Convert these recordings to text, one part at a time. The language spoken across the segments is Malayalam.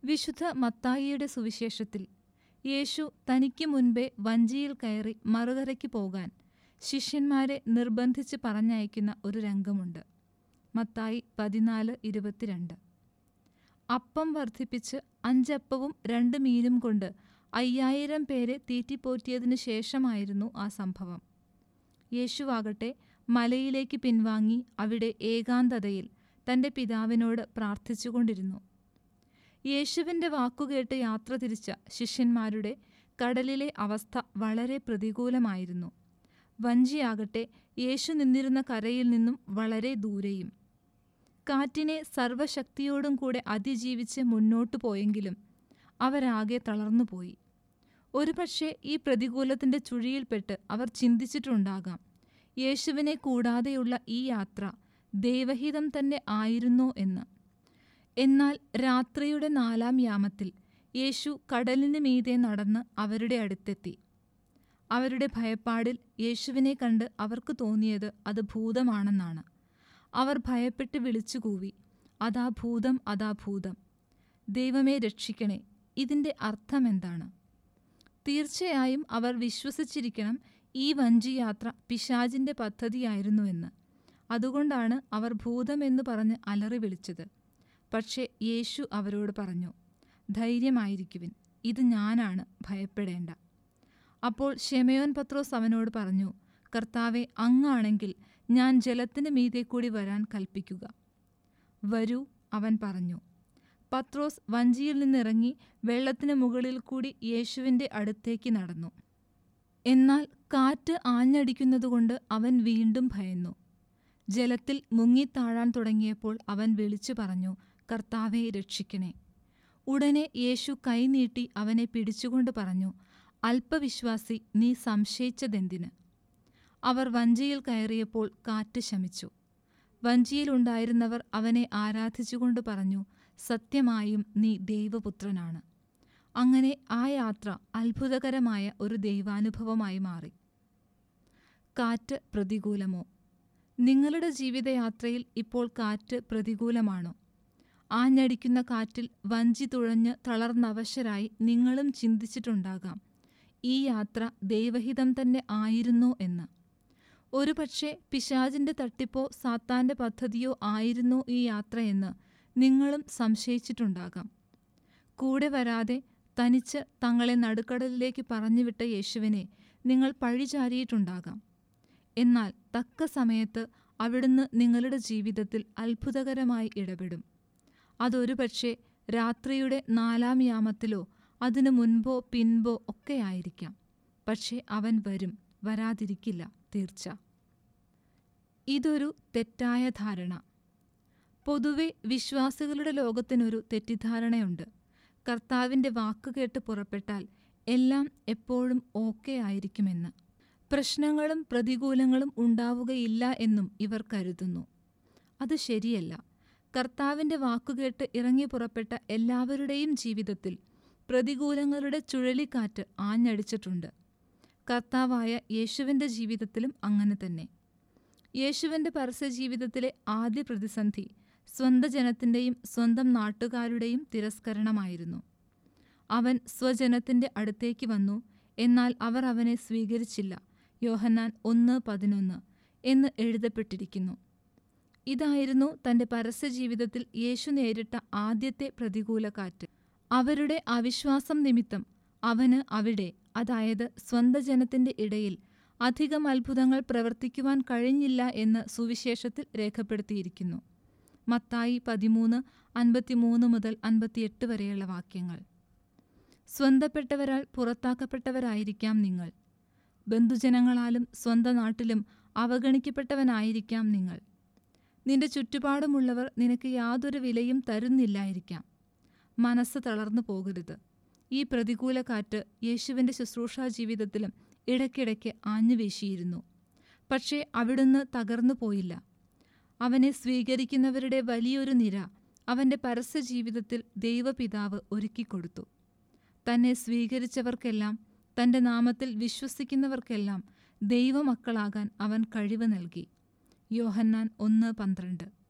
വിശുദ്ധ മത്തായിയുടെ സുവിശേഷത്തിൽ യേശു തനിക്ക് മുൻപേ വഞ്ചിയിൽ കയറി മറുകരയ്ക്ക് പോകാൻ ശിഷ്യന്മാരെ നിർബന്ധിച്ച് പറഞ്ഞയക്കുന്ന ഒരു രംഗമുണ്ട് മത്തായി പതിനാല് ഇരുപത്തിരണ്ട് അപ്പം വർദ്ധിപ്പിച്ച് അഞ്ചപ്പവും രണ്ട് മീനും കൊണ്ട് അയ്യായിരം പേരെ തീറ്റിപ്പോറ്റിയതിനു ശേഷമായിരുന്നു ആ സംഭവം യേശുവാകട്ടെ മലയിലേക്ക് പിൻവാങ്ങി അവിടെ ഏകാന്തതയിൽ തൻ്റെ പിതാവിനോട് പ്രാർത്ഥിച്ചുകൊണ്ടിരുന്നു യേശുവിൻ്റെ വാക്കുകേട്ട് യാത്ര തിരിച്ച ശിഷ്യന്മാരുടെ കടലിലെ അവസ്ഥ വളരെ പ്രതികൂലമായിരുന്നു വഞ്ചിയാകട്ടെ യേശു നിന്നിരുന്ന കരയിൽ നിന്നും വളരെ ദൂരെയും കാറ്റിനെ സർവശക്തിയോടും കൂടെ അതിജീവിച്ച് മുന്നോട്ടു പോയെങ്കിലും അവരാകെ തളർന്നുപോയി ഒരുപക്ഷെ ഈ പ്രതികൂലത്തിൻ്റെ ചുഴിയിൽപ്പെട്ട് അവർ ചിന്തിച്ചിട്ടുണ്ടാകാം യേശുവിനെ കൂടാതെയുള്ള ഈ യാത്ര ദൈവഹിതം തന്നെ ആയിരുന്നോ എന്ന് എന്നാൽ രാത്രിയുടെ നാലാം യാമത്തിൽ യേശു കടലിന് മീതെ നടന്ന് അവരുടെ അടുത്തെത്തി അവരുടെ ഭയപ്പാടിൽ യേശുവിനെ കണ്ട് അവർക്ക് തോന്നിയത് അത് ഭൂതമാണെന്നാണ് അവർ ഭയപ്പെട്ട് വിളിച്ചു കൂവി അതാ ഭൂതം അതാ ഭൂതം ദൈവമേ രക്ഷിക്കണേ ഇതിൻ്റെ അർത്ഥമെന്താണ് തീർച്ചയായും അവർ വിശ്വസിച്ചിരിക്കണം ഈ വഞ്ചിയാത്ര പിശാജിൻ്റെ പദ്ധതിയായിരുന്നുവെന്ന് അതുകൊണ്ടാണ് അവർ ഭൂതമെന്ന് പറഞ്ഞ് അലറി വിളിച്ചത് പക്ഷേ യേശു അവരോട് പറഞ്ഞു ധൈര്യമായിരിക്കുവിൻ ഇത് ഞാനാണ് ഭയപ്പെടേണ്ട അപ്പോൾ ഷെമയോൻ പത്രോസ് അവനോട് പറഞ്ഞു കർത്താവെ അങ്ങാണെങ്കിൽ ഞാൻ ജലത്തിന് മീതെ കൂടി വരാൻ കൽപ്പിക്കുക വരൂ അവൻ പറഞ്ഞു പത്രോസ് വഞ്ചിയിൽ നിന്നിറങ്ങി വെള്ളത്തിന് മുകളിൽ കൂടി യേശുവിൻ്റെ അടുത്തേക്ക് നടന്നു എന്നാൽ കാറ്റ് ആഞ്ഞടിക്കുന്നതുകൊണ്ട് അവൻ വീണ്ടും ഭയന്നു ജലത്തിൽ മുങ്ങിത്താഴാൻ തുടങ്ങിയപ്പോൾ അവൻ വിളിച്ചു പറഞ്ഞു കർത്താവെ രക്ഷിക്കണേ ഉടനെ യേശു കൈനീട്ടി അവനെ പിടിച്ചുകൊണ്ട് പറഞ്ഞു അല്പവിശ്വാസി നീ സംശയിച്ചതെന്തിന് അവർ വഞ്ചിയിൽ കയറിയപ്പോൾ കാറ്റ് ശമിച്ചു വഞ്ചിയിലുണ്ടായിരുന്നവർ അവനെ ആരാധിച്ചുകൊണ്ട് പറഞ്ഞു സത്യമായും നീ ദൈവപുത്രനാണ് അങ്ങനെ ആ യാത്ര അത്ഭുതകരമായ ഒരു ദൈവാനുഭവമായി മാറി കാറ്റ് പ്രതികൂലമോ നിങ്ങളുടെ ജീവിതയാത്രയിൽ ഇപ്പോൾ കാറ്റ് പ്രതികൂലമാണോ ആഞ്ഞടിക്കുന്ന കാറ്റിൽ വഞ്ചി തുഴഞ്ഞ് തളർന്നവശരായി നിങ്ങളും ചിന്തിച്ചിട്ടുണ്ടാകാം ഈ യാത്ര ദൈവഹിതം തന്നെ ആയിരുന്നോ എന്ന് ഒരുപക്ഷെ പിശാജിൻ്റെ തട്ടിപ്പോ സാത്താൻ്റെ പദ്ധതിയോ ആയിരുന്നോ ഈ യാത്രയെന്ന് നിങ്ങളും സംശയിച്ചിട്ടുണ്ടാകാം കൂടെ വരാതെ തനിച്ച് തങ്ങളെ നടുക്കടലിലേക്ക് പറഞ്ഞുവിട്ട യേശുവിനെ നിങ്ങൾ പഴിചാരിയിട്ടുണ്ടാകാം എന്നാൽ തക്ക സമയത്ത് അവിടുന്ന് നിങ്ങളുടെ ജീവിതത്തിൽ അത്ഭുതകരമായി ഇടപെടും അതൊരു പക്ഷേ രാത്രിയുടെ നാലാം യാമത്തിലോ അതിനു മുൻപോ പിൻപോ ഒക്കെ ആയിരിക്കാം പക്ഷേ അവൻ വരും വരാതിരിക്കില്ല തീർച്ച ഇതൊരു തെറ്റായ ധാരണ പൊതുവെ വിശ്വാസികളുടെ ലോകത്തിനൊരു തെറ്റിദ്ധാരണയുണ്ട് കർത്താവിൻ്റെ വാക്കുകേട്ട് പുറപ്പെട്ടാൽ എല്ലാം എപ്പോഴും ഓക്കെ ആയിരിക്കുമെന്ന് പ്രശ്നങ്ങളും പ്രതികൂലങ്ങളും ഉണ്ടാവുകയില്ല എന്നും ഇവർ കരുതുന്നു അത് ശരിയല്ല കർത്താവിൻ്റെ വാക്കുകേട്ട് ഇറങ്ങി പുറപ്പെട്ട എല്ലാവരുടെയും ജീവിതത്തിൽ പ്രതികൂലങ്ങളുടെ ചുഴലിക്കാറ്റ് ആഞ്ഞടിച്ചിട്ടുണ്ട് കർത്താവായ യേശുവിൻ്റെ ജീവിതത്തിലും അങ്ങനെ തന്നെ യേശുവിൻ്റെ പരസ്യ ജീവിതത്തിലെ ആദ്യ പ്രതിസന്ധി സ്വന്തം ജനത്തിൻ്റെയും സ്വന്തം നാട്ടുകാരുടെയും തിരസ്കരണമായിരുന്നു അവൻ സ്വജനത്തിൻ്റെ അടുത്തേക്ക് വന്നു എന്നാൽ അവർ അവനെ സ്വീകരിച്ചില്ല യോഹന്നാൻ ഒന്ന് പതിനൊന്ന് എന്ന് എഴുതപ്പെട്ടിരിക്കുന്നു ഇതായിരുന്നു തൻ്റെ പരസ്യ ജീവിതത്തിൽ യേശു നേരിട്ട ആദ്യത്തെ പ്രതികൂല കാറ്റ് അവരുടെ അവിശ്വാസം നിമിത്തം അവന് അവിടെ അതായത് സ്വന്തം ജനത്തിൻ്റെ ഇടയിൽ അധികം അത്ഭുതങ്ങൾ പ്രവർത്തിക്കുവാൻ കഴിഞ്ഞില്ല എന്ന് സുവിശേഷത്തിൽ രേഖപ്പെടുത്തിയിരിക്കുന്നു മത്തായി പതിമൂന്ന് അൻപത്തിമൂന്ന് മുതൽ അൻപത്തിയെട്ട് വരെയുള്ള വാക്യങ്ങൾ സ്വന്തപ്പെട്ടവരാൽ പുറത്താക്കപ്പെട്ടവരായിരിക്കാം നിങ്ങൾ ബന്ധുജനങ്ങളാലും സ്വന്തം നാട്ടിലും അവഗണിക്കപ്പെട്ടവനായിരിക്കാം നിങ്ങൾ നിന്റെ ചുറ്റുപാടുമുള്ളവർ നിനക്ക് യാതൊരു വിലയും തരുന്നില്ലായിരിക്കാം മനസ്സ് തളർന്നു പോകരുത് ഈ പ്രതികൂല കാറ്റ് യേശുവിൻ്റെ ശുശ്രൂഷാ ജീവിതത്തിലും ഇടയ്ക്കിടയ്ക്ക് ആഞ്ഞുവീശിയിരുന്നു പക്ഷേ അവിടുന്ന് തകർന്നു പോയില്ല അവനെ സ്വീകരിക്കുന്നവരുടെ വലിയൊരു നിര അവൻ്റെ പരസ്യ ജീവിതത്തിൽ ദൈവപിതാവ് ഒരുക്കിക്കൊടുത്തു തന്നെ സ്വീകരിച്ചവർക്കെല്ലാം തൻ്റെ നാമത്തിൽ വിശ്വസിക്കുന്നവർക്കെല്ലാം ദൈവമക്കളാകാൻ അവൻ കഴിവ് നൽകി യോഹന്നാൻ ഒന്ന് പന്ത്രണ്ട്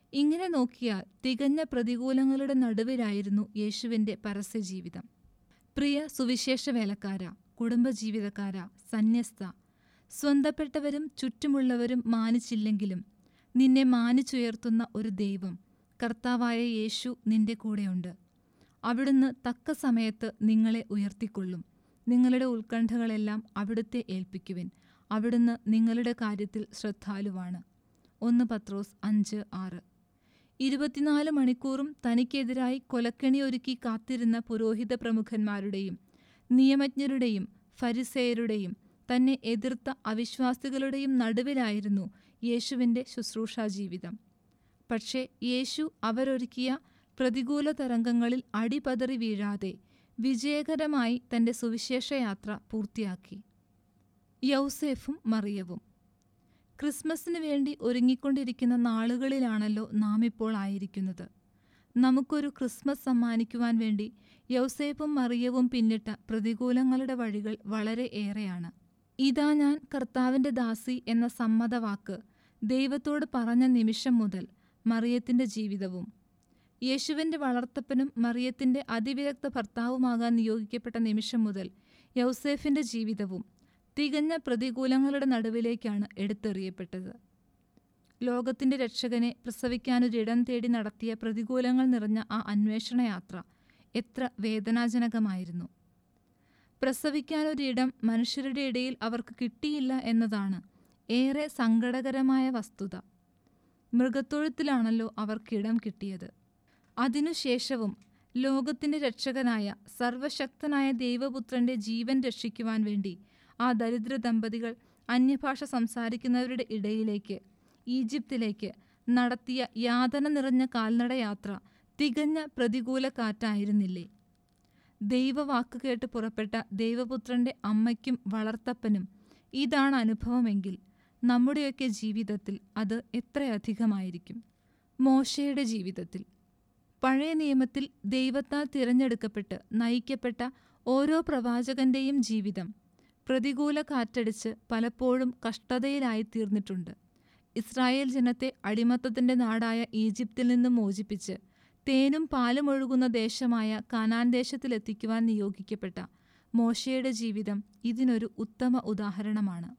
ഇങ്ങനെ നോക്കിയാൽ തികഞ്ഞ പ്രതികൂലങ്ങളുടെ നടുവിലായിരുന്നു യേശുവിൻ്റെ പരസ്യജീവിതം പ്രിയ സുവിശേഷ വേലക്കാര കുടുംബജീവിതക്കാര സന്യസ്ത സ്വന്തപ്പെട്ടവരും ചുറ്റുമുള്ളവരും മാനിച്ചില്ലെങ്കിലും നിന്നെ മാനിച്ചുയർത്തുന്ന ഒരു ദൈവം കർത്താവായ യേശു നിന്റെ കൂടെയുണ്ട് അവിടുന്ന് തക്ക സമയത്ത് നിങ്ങളെ ഉയർത്തിക്കൊള്ളും നിങ്ങളുടെ ഉത്കണ്ഠകളെല്ലാം അവിടുത്തെ ഏൽപ്പിക്കുവിൻ അവിടുന്ന് നിങ്ങളുടെ കാര്യത്തിൽ ശ്രദ്ധാലുവാണ് ഒന്ന് പത്രോസ് അഞ്ച് ആറ് ഇരുപത്തിനാല് മണിക്കൂറും തനിക്കെതിരായി കൊലക്കണി ഒരുക്കി കാത്തിരുന്ന പുരോഹിത പ്രമുഖന്മാരുടെയും നിയമജ്ഞരുടെയും ഫരിസേയരുടെയും തന്നെ എതിർത്ത അവിശ്വാസികളുടെയും നടുവിലായിരുന്നു യേശുവിൻ്റെ ശുശ്രൂഷാ ജീവിതം പക്ഷേ യേശു അവരൊരുക്കിയ പ്രതികൂല തരംഗങ്ങളിൽ അടിപതറി വീഴാതെ വിജയകരമായി തൻ്റെ സുവിശേഷയാത്ര പൂർത്തിയാക്കി യൗസേഫും മറിയവും ക്രിസ്മസിന് വേണ്ടി ഒരുങ്ങിക്കൊണ്ടിരിക്കുന്ന നാളുകളിലാണല്ലോ നാം ഇപ്പോൾ ആയിരിക്കുന്നത് നമുക്കൊരു ക്രിസ്മസ് സമ്മാനിക്കുവാൻ വേണ്ടി യൗസേപ്പും മറിയവും പിന്നിട്ട പ്രതികൂലങ്ങളുടെ വഴികൾ വളരെ ഏറെയാണ് ഇതാ ഞാൻ കർത്താവിൻ്റെ ദാസി എന്ന സമ്മതവാക്ക് ദൈവത്തോട് പറഞ്ഞ നിമിഷം മുതൽ മറിയത്തിൻ്റെ ജീവിതവും യേശുവിൻ്റെ വളർത്തപ്പനും മറിയത്തിൻ്റെ അതിവിരക്ത ഭർത്താവുമാകാൻ നിയോഗിക്കപ്പെട്ട നിമിഷം മുതൽ യൗസേഫിൻ്റെ ജീവിതവും തികഞ്ഞ പ്രതികൂലങ്ങളുടെ നടുവിലേക്കാണ് എടുത്തെറിയപ്പെട്ടത് ലോകത്തിൻ്റെ രക്ഷകനെ പ്രസവിക്കാനൊരിടം തേടി നടത്തിയ പ്രതികൂലങ്ങൾ നിറഞ്ഞ ആ അന്വേഷണയാത്ര എത്ര വേദനാജനകമായിരുന്നു പ്രസവിക്കാനൊരിടം മനുഷ്യരുടെ ഇടയിൽ അവർക്ക് കിട്ടിയില്ല എന്നതാണ് ഏറെ സങ്കടകരമായ വസ്തുത മൃഗത്തൊഴുത്തിലാണല്ലോ അവർക്കിടം കിട്ടിയത് അതിനുശേഷവും ലോകത്തിൻ്റെ രക്ഷകനായ സർവശക്തനായ ദൈവപുത്രൻ്റെ ജീവൻ രക്ഷിക്കുവാൻ വേണ്ടി ആ ദരിദ്ര ദമ്പതികൾ അന്യഭാഷ സംസാരിക്കുന്നവരുടെ ഇടയിലേക്ക് ഈജിപ്തിലേക്ക് നടത്തിയ യാതന നിറഞ്ഞ കാൽനടയാത്ര തികഞ്ഞ പ്രതികൂല കാറ്റായിരുന്നില്ലേ ദൈവവാക്ക് കേട്ട് പുറപ്പെട്ട ദൈവപുത്രൻ്റെ അമ്മയ്ക്കും വളർത്തപ്പനും ഇതാണ് അനുഭവമെങ്കിൽ നമ്മുടെയൊക്കെ ജീവിതത്തിൽ അത് എത്രയധികമായിരിക്കും മോശയുടെ ജീവിതത്തിൽ പഴയ നിയമത്തിൽ ദൈവത്താൽ തിരഞ്ഞെടുക്കപ്പെട്ട് നയിക്കപ്പെട്ട ഓരോ പ്രവാചകന്റെയും ജീവിതം പ്രതികൂല കാറ്റടിച്ച് പലപ്പോഴും കഷ്ടതയിലായി തീർന്നിട്ടുണ്ട് ഇസ്രായേൽ ജനത്തെ അടിമത്തത്തിന്റെ നാടായ ഈജിപ്തിൽ നിന്ന് മോചിപ്പിച്ച് തേനും പാലും ഒഴുകുന്ന ദേശമായ കാനാൻ ദേശത്തിലെത്തിക്കുവാൻ നിയോഗിക്കപ്പെട്ട മോശയുടെ ജീവിതം ഇതിനൊരു ഉത്തമ ഉദാഹരണമാണ്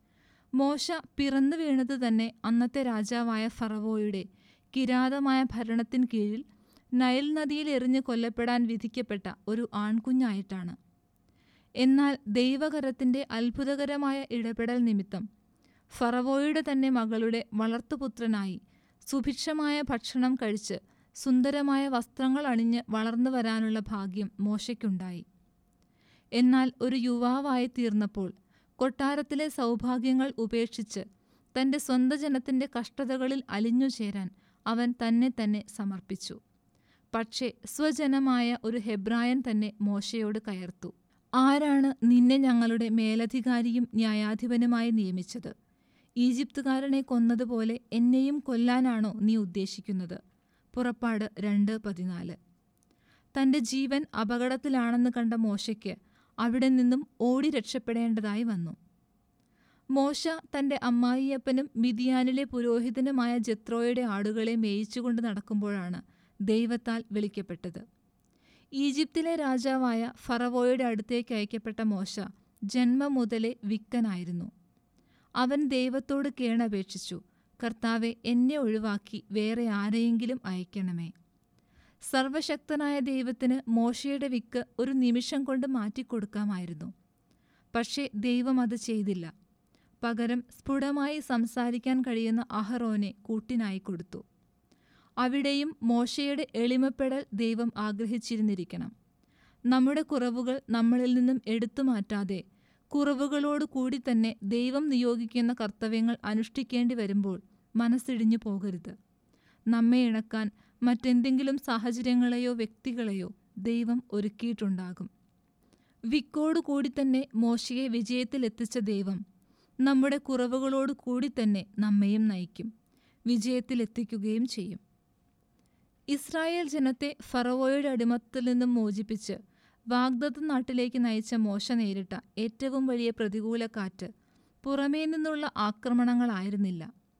മോശ പിറന്നു വീണത് തന്നെ അന്നത്തെ രാജാവായ ഫറവോയുടെ കിരാതമായ ഭരണത്തിൻ കീഴിൽ നൈൽ നദിയിൽ എറിഞ്ഞ് കൊല്ലപ്പെടാൻ വിധിക്കപ്പെട്ട ഒരു ആൺകുഞ്ഞായിട്ടാണ് എന്നാൽ ദൈവകരത്തിൻ്റെ അത്ഭുതകരമായ ഇടപെടൽ നിമിത്തം ഫറവോയുടെ തന്നെ മകളുടെ വളർത്തുപുത്രനായി സുഭിക്ഷമായ ഭക്ഷണം കഴിച്ച് സുന്ദരമായ വസ്ത്രങ്ങൾ അണിഞ്ഞ് വളർന്നു വരാനുള്ള ഭാഗ്യം മോശയ്ക്കുണ്ടായി എന്നാൽ ഒരു യുവാവായി തീർന്നപ്പോൾ കൊട്ടാരത്തിലെ സൗഭാഗ്യങ്ങൾ ഉപേക്ഷിച്ച് തൻ്റെ സ്വന്തം ജനത്തിൻ്റെ കഷ്ടതകളിൽ അലിഞ്ഞു ചേരാൻ അവൻ തന്നെ തന്നെ സമർപ്പിച്ചു പക്ഷേ സ്വജനമായ ഒരു ഹെബ്രായൻ തന്നെ മോശയോട് കയർത്തു ആരാണ് നിന്നെ ഞങ്ങളുടെ മേലധികാരിയും ന്യായാധിപനുമായി നിയമിച്ചത് ഈജിപ്തുകാരനെ കൊന്നതുപോലെ എന്നെയും കൊല്ലാനാണോ നീ ഉദ്ദേശിക്കുന്നത് പുറപ്പാട് രണ്ട് പതിനാല് തൻ്റെ ജീവൻ അപകടത്തിലാണെന്ന് കണ്ട മോശയ്ക്ക് അവിടെ നിന്നും ഓടി രക്ഷപ്പെടേണ്ടതായി വന്നു മോശ തൻ്റെ അമ്മായിയപ്പനും മിതിയാനിലെ പുരോഹിതനുമായ ജത്രോയുടെ ആടുകളെ മേയിച്ചുകൊണ്ട് നടക്കുമ്പോഴാണ് ദൈവത്താൽ വിളിക്കപ്പെട്ടത് ഈജിപ്തിലെ രാജാവായ ഫറവോയുടെ അടുത്തേക്ക് അയക്കപ്പെട്ട മോശ ജന്മം മുതലേ വിക്കനായിരുന്നു അവൻ ദൈവത്തോട് കേണപേക്ഷിച്ചു കർത്താവെ എന്നെ ഒഴിവാക്കി വേറെ ആരെയെങ്കിലും അയക്കണമേ സർവശക്തനായ ദൈവത്തിന് മോശയുടെ വിക്ക് ഒരു നിമിഷം കൊണ്ട് മാറ്റിക്കൊടുക്കാമായിരുന്നു പക്ഷേ ദൈവം അത് ചെയ്തില്ല പകരം സ്ഫുടമായി സംസാരിക്കാൻ കഴിയുന്ന അഹറോനെ കൂട്ടിനായി കൊടുത്തു അവിടെയും മോശയുടെ എളിമപ്പെടൽ ദൈവം ആഗ്രഹിച്ചിരുന്നിരിക്കണം നമ്മുടെ കുറവുകൾ നമ്മളിൽ നിന്നും എടുത്തു മാറ്റാതെ കുറവുകളോട് കൂടി തന്നെ ദൈവം നിയോഗിക്കുന്ന കർത്തവ്യങ്ങൾ അനുഷ്ഠിക്കേണ്ടി വരുമ്പോൾ മനസ്സിടിഞ്ഞു പോകരുത് നമ്മെ ഇണക്കാൻ മറ്റെന്തെങ്കിലും സാഹചര്യങ്ങളെയോ വ്യക്തികളെയോ ദൈവം ഒരുക്കിയിട്ടുണ്ടാകും വിക്കോടു കൂടി തന്നെ മോശയെ വിജയത്തിലെത്തിച്ച ദൈവം നമ്മുടെ കുറവുകളോട് കൂടി തന്നെ നമ്മയും നയിക്കും വിജയത്തിലെത്തിക്കുകയും ചെയ്യും ഇസ്രായേൽ ജനത്തെ ഫറവോയുടെ അടിമത്തിൽ നിന്നും മോചിപ്പിച്ച് വാഗ്ദത്ത നാട്ടിലേക്ക് നയിച്ച മോശ നേരിട്ട ഏറ്റവും വലിയ പ്രതികൂല കാറ്റ് പുറമേ നിന്നുള്ള ആക്രമണങ്ങളായിരുന്നില്ല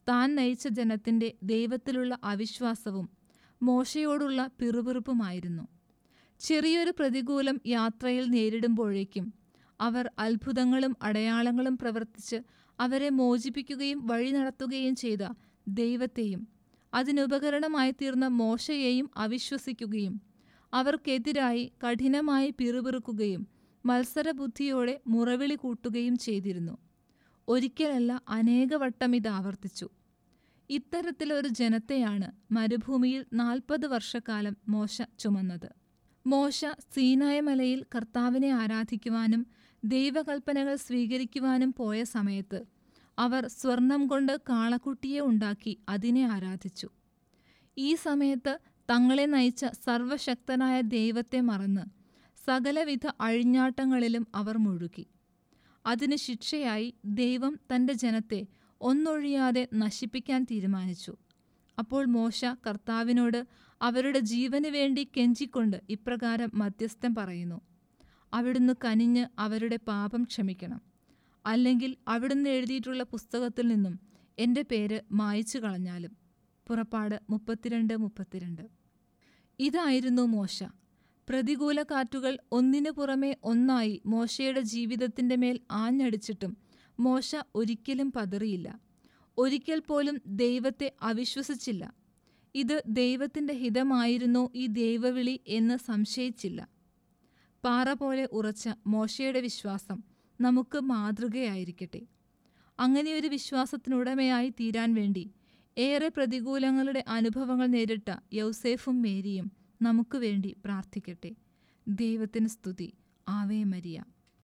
താൻ നയിച്ച ജനത്തിൻ്റെ ദൈവത്തിലുള്ള അവിശ്വാസവും മോശയോടുള്ള പിറുപിറുപ്പുമായിരുന്നു ചെറിയൊരു പ്രതികൂലം യാത്രയിൽ നേരിടുമ്പോഴേക്കും അവർ അത്ഭുതങ്ങളും അടയാളങ്ങളും പ്രവർത്തിച്ച് അവരെ മോചിപ്പിക്കുകയും വഴി നടത്തുകയും ചെയ്ത ദൈവത്തെയും അതിനുപകരണമായി തീർന്ന മോശയെയും അവിശ്വസിക്കുകയും അവർക്കെതിരായി കഠിനമായി പിറുപിറുക്കുകയും മത്സരബുദ്ധിയോടെ മുറവിളി കൂട്ടുകയും ചെയ്തിരുന്നു ഒരിക്കലല്ല അനേകവട്ടം ഇത് ആവർത്തിച്ചു ഇത്തരത്തിലൊരു ജനത്തെയാണ് മരുഭൂമിയിൽ നാൽപ്പത് വർഷക്കാലം മോശ ചുമന്നത് മോശ സീനായ മലയിൽ കർത്താവിനെ ആരാധിക്കുവാനും ദൈവകൽപ്പനകൾ സ്വീകരിക്കുവാനും പോയ സമയത്ത് അവർ സ്വർണം കൊണ്ട് കാളക്കുട്ടിയെ ഉണ്ടാക്കി അതിനെ ആരാധിച്ചു ഈ സമയത്ത് തങ്ങളെ നയിച്ച സർവശക്തനായ ദൈവത്തെ മറന്ന് സകലവിധ അഴിഞ്ഞാട്ടങ്ങളിലും അവർ മുഴുകി അതിന് ശിക്ഷയായി ദൈവം തൻ്റെ ജനത്തെ ഒന്നൊഴിയാതെ നശിപ്പിക്കാൻ തീരുമാനിച്ചു അപ്പോൾ മോശ കർത്താവിനോട് അവരുടെ ജീവന് വേണ്ടി കെഞ്ചിക്കൊണ്ട് ഇപ്രകാരം മധ്യസ്ഥം പറയുന്നു അവിടുന്ന് കനിഞ്ഞ് അവരുടെ പാപം ക്ഷമിക്കണം അല്ലെങ്കിൽ അവിടുന്ന് എഴുതിയിട്ടുള്ള പുസ്തകത്തിൽ നിന്നും എൻ്റെ പേര് മായ്ച്ചു കളഞ്ഞാലും പുറപ്പാട് മുപ്പത്തിരണ്ട് മുപ്പത്തിരണ്ട് ഇതായിരുന്നു മോശ പ്രതികൂല കാറ്റുകൾ ഒന്നിനു പുറമെ ഒന്നായി മോശയുടെ ജീവിതത്തിൻ്റെ മേൽ ആഞ്ഞടിച്ചിട്ടും മോശ ഒരിക്കലും പതറിയില്ല ഒരിക്കൽ പോലും ദൈവത്തെ അവിശ്വസിച്ചില്ല ഇത് ദൈവത്തിൻ്റെ ഹിതമായിരുന്നോ ഈ ദൈവവിളി എന്ന് സംശയിച്ചില്ല പാറ പോലെ ഉറച്ച മോശയുടെ വിശ്വാസം നമുക്ക് മാതൃകയായിരിക്കട്ടെ അങ്ങനെയൊരു വിശ്വാസത്തിനുടമയായി തീരാൻ വേണ്ടി ഏറെ പ്രതികൂലങ്ങളുടെ അനുഭവങ്ങൾ നേരിട്ട യൗസേഫും മേരിയും നമുക്ക് വേണ്ടി പ്രാർത്ഥിക്കട്ടെ ദൈവത്തിന് സ്തുതി ആവേ മരിയ